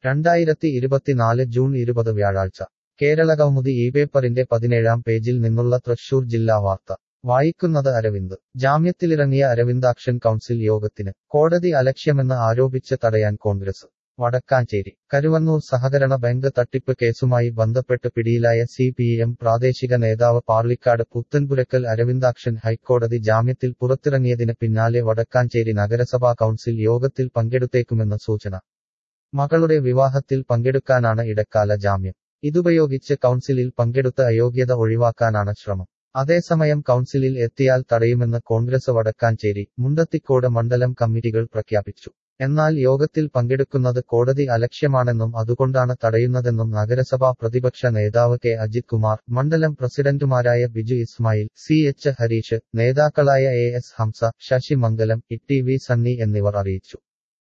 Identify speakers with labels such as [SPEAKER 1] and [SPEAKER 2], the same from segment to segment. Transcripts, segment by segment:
[SPEAKER 1] രണ്ടായിരത്തി ഇരുപത്തിനാല് ജൂൺ ഇരുപത് വ്യാഴാഴ്ച കേരളകൗമുദി ഈ പേപ്പറിന്റെ പതിനേഴാം പേജിൽ നിന്നുള്ള തൃശൂർ ജില്ലാ വാർത്ത വായിക്കുന്നത് അരവിന്ദ് ജാമ്യത്തിലിറങ്ങിയ അരവിന്ദാക്ഷൻ കൗൺസിൽ യോഗത്തിന് കോടതി അലക്ഷ്യമെന്ന് ആരോപിച്ച് തടയാൻ കോൺഗ്രസ് വടക്കാഞ്ചേരി കരുവന്നൂർ സഹകരണ ബാങ്ക് തട്ടിപ്പ് കേസുമായി ബന്ധപ്പെട്ട് പിടിയിലായ സി പി എം പ്രാദേശിക നേതാവ് പാർലിക്കാട് പുത്തൻപുരക്കൽ അരവിന്ദാക്ഷൻ ഹൈക്കോടതി ജാമ്യത്തിൽ പുറത്തിറങ്ങിയതിന് പിന്നാലെ വടക്കാഞ്ചേരി നഗരസഭാ കൗൺസിൽ യോഗത്തിൽ പങ്കെടുത്തേക്കുമെന്ന് സൂചന മകളുടെ വിവാഹത്തിൽ പങ്കെടുക്കാനാണ് ഇടക്കാല ജാമ്യം ഇതുപയോഗിച്ച് കൗൺസിലിൽ പങ്കെടുത്ത അയോഗ്യത ഒഴിവാക്കാനാണ് ശ്രമം അതേസമയം കൗൺസിലിൽ എത്തിയാൽ തടയുമെന്ന് കോൺഗ്രസ് വടക്കാഞ്ചേരി മുണ്ടത്തിക്കോട് മണ്ഡലം കമ്മിറ്റികൾ പ്രഖ്യാപിച്ചു എന്നാൽ യോഗത്തിൽ പങ്കെടുക്കുന്നത് കോടതി അലക്ഷ്യമാണെന്നും അതുകൊണ്ടാണ് തടയുന്നതെന്നും നഗരസഭാ പ്രതിപക്ഷ നേതാവ് കെ അജിത് കുമാർ മണ്ഡലം പ്രസിഡന്റുമാരായ ബിജു ഇസ്മായിൽ സി എച്ച് ഹരീഷ് നേതാക്കളായ A S Hamza Sasi Mangalam E V Sunny എന്നിവർ അറിയിച്ചു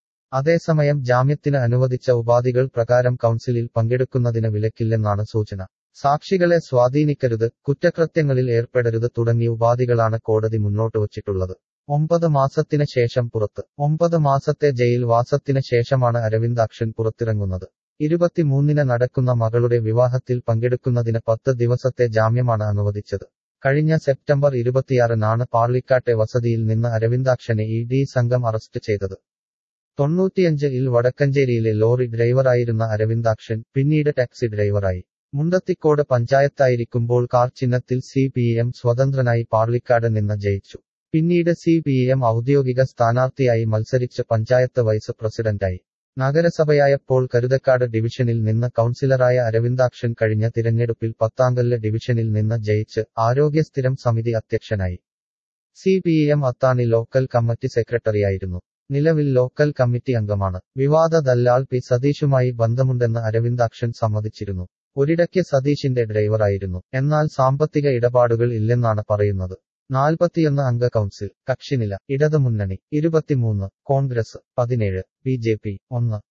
[SPEAKER 1] അതേസമയം ജാമ്യത്തിന് അനുവദിച്ച ഉപാധികൾ പ്രകാരം കൗൺസിലിൽ പങ്കെടുക്കുന്നതിന് വിലക്കില്ലെന്നാണ് സൂചന സാക്ഷികളെ സ്വാധീനിക്കരുത് കുറ്റകൃത്യങ്ങളിൽ ഏർപ്പെടരുത് തുടങ്ങിയ ഉപാധികളാണ് കോടതി മുന്നോട്ട് വച്ചിട്ടുള്ളത് ഒമ്പത് മാസത്തിന് ശേഷം പുറത്ത് ഒമ്പത് മാസത്തെ ജയിൽ വാസത്തിന് ശേഷമാണ് അരവിന്ദാക്ഷൻ പുറത്തിറങ്ങുന്നത് ഇരുപത്തിമൂന്നിന് നടക്കുന്ന മകളുടെ വിവാഹത്തിൽ പങ്കെടുക്കുന്നതിന് പത്ത് ദിവസത്തെ ജാമ്യമാണ് അനുവദിച്ചത് കഴിഞ്ഞ സെപ്റ്റംബർ ഇരുപത്തിയാറിനാണ് പാർലിക്കാട്ടെ വസതിയിൽ നിന്ന് അരവിന്ദാക്ഷനെ ഇ ഡി സംഘം അറസ്റ്റ് ചെയ്തത് തൊണ്ണൂറ്റിയഞ്ച് ഇൽ വടക്കഞ്ചേരിയിലെ ലോറി ഡ്രൈവറായിരുന്ന അരവിന്ദാക്ഷൻ പിന്നീട് ടാക്സി ഡ്രൈവറായി മുണ്ടത്തിക്കോട് പഞ്ചായത്തായിരിക്കുമ്പോൾ കാർ ചിഹ്നത്തിൽ സി പി എം സ്വതന്ത്രനായി പാർലിക്കാട് നിന്ന് ജയിച്ചു പിന്നീട് സി പി എം ഔദ്യോഗിക സ്ഥാനാർത്ഥിയായി മത്സരിച്ച് പഞ്ചായത്ത് വൈസ് പ്രസിഡന്റായി നഗരസഭയായപ്പോൾ കരുതക്കാട് ഡിവിഷനിൽ നിന്ന് കൗൺസിലറായ അരവിന്ദാക്ഷൻ കഴിഞ്ഞ തിരഞ്ഞെടുപ്പിൽ പത്താങ്കല്ല് ഡിവിഷനിൽ നിന്ന് ജയിച്ച് ആരോഗ്യ സ്ഥിരം സമിതി അധ്യക്ഷനായി C P M Athani local committee സെക്രട്ടറിയായിരുന്നു നിലവിൽ ലോക്കൽ കമ്മിറ്റി അംഗമാണ് വിവാദ ദല്ലാൾ പി സതീഷുമായി ബന്ധമുണ്ടെന്ന് അരവിന്ദാക്ഷൻ സമ്മതിച്ചിരുന്നു ഒരിടയ്ക്ക് സതീഷിന്റെ ഡ്രൈവറായിരുന്നു എന്നാൽ സാമ്പത്തിക ഇടപാടുകൾ ഇല്ലെന്നാണ് പറയുന്നത് നാൽപ്പത്തിയൊന്ന് അംഗ കൗൺസിൽ കക്ഷിനില ഇടതുമുന്നണി ഇരുപത്തിമൂന്ന് കോൺഗ്രസ് പതിനേഴ് ബി ജെ പി ഒന്ന്